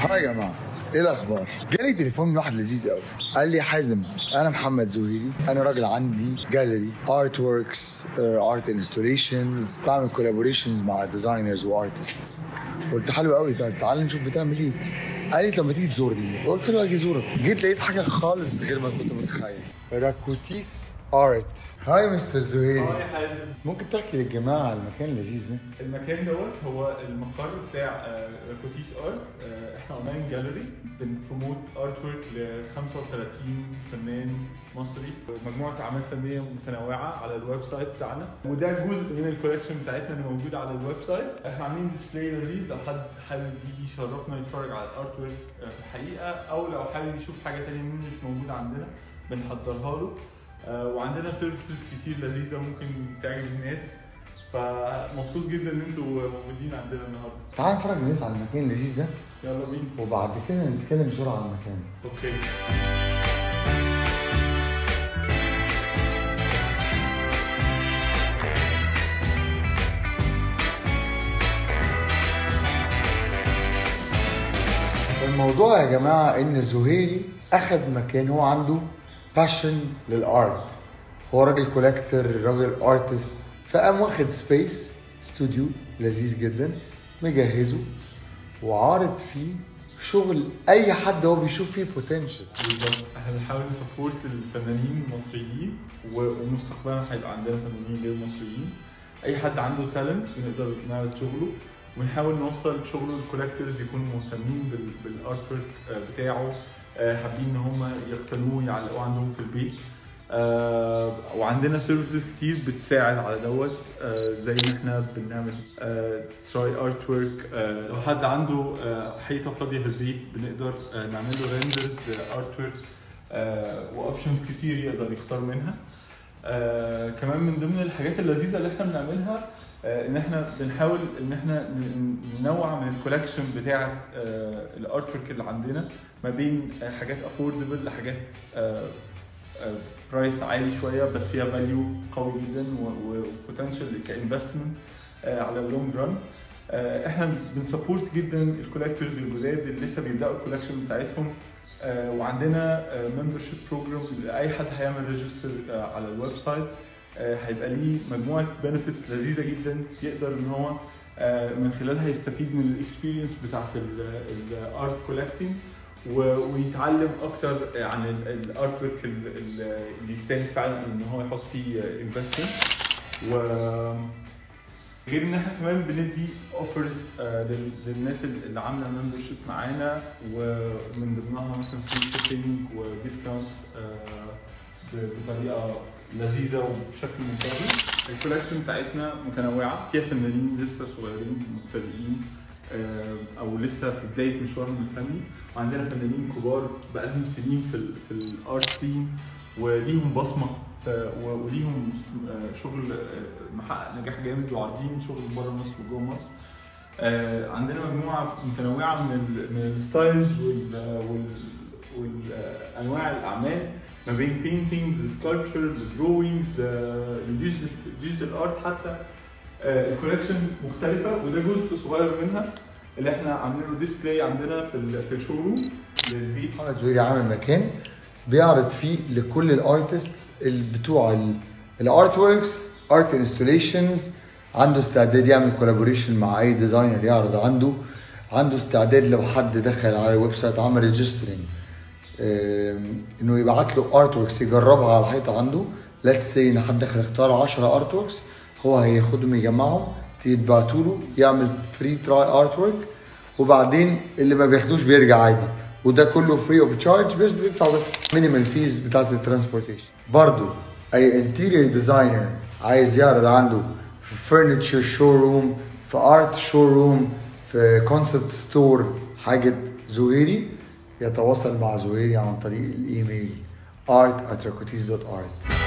هاي يا جماعه ايه الاخبار؟ جالي تليفون من واحد لذيذ قوي قال لي حازم انا محمد زهيري انا راجل عندي جاليري ارت وركس ارت انستوليشنز بعمل كولابوريشنز مع ديزاينرز وارتستس قلت حلو قوي طيب تعالى نشوف بتعمل ايه قال لي طب ما تيجي تزورني قلت له اجي ازورك جيت لقيت حاجه خالص غير ما كنت متخيل راكوتيس ارت هاي مستر زهيري هاي حازم ممكن تحكي للجماعه على المكان اللذيذ ده المكان دوت هو المقر بتاع آه، راكوتيس ارت آه، احنا اونلاين جاليري بنبروموت ارت ورك ل 35 فنان مصري مجموعه اعمال فنيه متنوعه على الويب سايت بتاعنا وده جزء من الكولكشن بتاعتنا اللي موجوده على الويب سايت احنا عاملين ديسبلاي لذيذ لو حد حابب يجي يشرفنا يتفرج على الارت ورك آه، في الحقيقه او لو حابب يشوف حاجه تانية منه مش موجوده عندنا بنحضرها له آه، وعندنا سيرفيسز كتير لذيذه ممكن تعجب الناس فمبسوط جدا ان انتوا موجودين عندنا النهارده تعال نتفرج الناس على المكان اللذيذ ده يلا بينا وبعد كده نتكلم بسرعه عن المكان اوكي الموضوع يا جماعه ان الزهيري اخد مكان هو عنده باشن للارت هو راجل كولكتور راجل ارتست فقام واخد سبيس استوديو لذيذ جدا مجهزه وعارض فيه شغل اي حد هو بيشوف فيه بوتنشال بالظبط احنا بنحاول نسبورت الفنانين المصريين و- ومستقبلا هيبقى عندنا فنانين غير مصريين اي حد عنده تالنت بنقدر نعرض شغله ونحاول نوصل شغله الكولكتورز يكونوا مهتمين بال- بالارت ورك بتاعه آه، حابين ان هم يقتنوه يعلقوه عندهم في البيت آه وعندنا سيرفيسز كتير بتساعد على دوت آه زي ما احنا بنعمل تراي ارت ورك لو حد عنده آه حيطه فاضيه في البيت بنقدر آه نعمل له ريندرز لارت ورك واوبشنز كتير يقدر يختار منها آه كمان من ضمن الحاجات اللذيذه اللي احنا بنعملها آه ان احنا بنحاول ان احنا ن- ننوع من الكولكشن بتاعه آه الارت ورك اللي عندنا ما بين آه حاجات افوردبل لحاجات آه برايس عالي شويه بس فيها فاليو قوي جدا وبوتنشال كانفستمنت على اللونج ران احنا بنسبورت جدا الكولكتورز الجداد اللي لسه بيبداوا الكولكشن بتاعتهم آه، وعندنا ممبرشيب بروجرام لاي حد هيعمل ريجستر على الويب سايت آه، هيبقى ليه مجموعه بنفيتس لذيذه جدا يقدر ان هو آه، من خلالها يستفيد من الاكسبيرينس بتاعت الارت كولكتنج ويتعلم اكتر عن الارت ورك اللي يستاهل فعلا ان هو يحط فيه انفستمنت و غير ان احنا كمان بندي اوفرز للناس اللي عامله ممبرشيب معانا ومن ضمنها مثلا فري شيبينج وديسكاونتس بطريقه لذيذه وبشكل منتظم الكولكشن بتاعتنا متنوعه فيها فنانين لسه صغيرين مبتدئين آه، او لسه في بدايه مشوارهم الفني وعندنا فنانين كبار بقالهم سنين في ال في الارت سين وليهم بصمه ف- و- وليهم آه، شغل آه، محقق نجاح جامد وعارضين شغل بره مصر وجوه مصر آه، عندنا مجموعه متنوعه من ال من الستايلز وال وال والانواع الاعمال ما بين بينتنج لسكالتشر لدروينجز لديجيتال ارت حتى آه، الكولكشن مختلفه وده جزء صغير منها اللي احنا عاملين له ديسبلاي عندنا في ال- في الشوروم للبيت محمد زهيري عامل مكان بيعرض فيه لكل الارتستس اللي بتوع الارت وركس ارت انستوليشنز عنده استعداد يعمل كولابوريشن مع اي ديزاينر يعرض عنده عنده استعداد لو حد دخل على الويب سايت عمل ريجسترنج انه يبعت له ارت وركس يجربها على الحيطه عنده ليتس سي ان حد دخل اختار 10 ارت وركس هو هياخدهم يجمعهم يتبعتوا له يعمل فري تراي ارت ورك وبعدين اللي ما بياخدوش بيرجع عادي وده كله فري اوف تشارج بس بيدفع بس مينيمال فيز بتاعت الترانسبورتيشن برضو اي انتيريور ديزاينر عايز يعرض عنده في فرنتشر شو روم في ارت شو روم في كونسبت ستور حاجه زهيري يتواصل مع زهيري عن طريق الايميل art at rakotis.art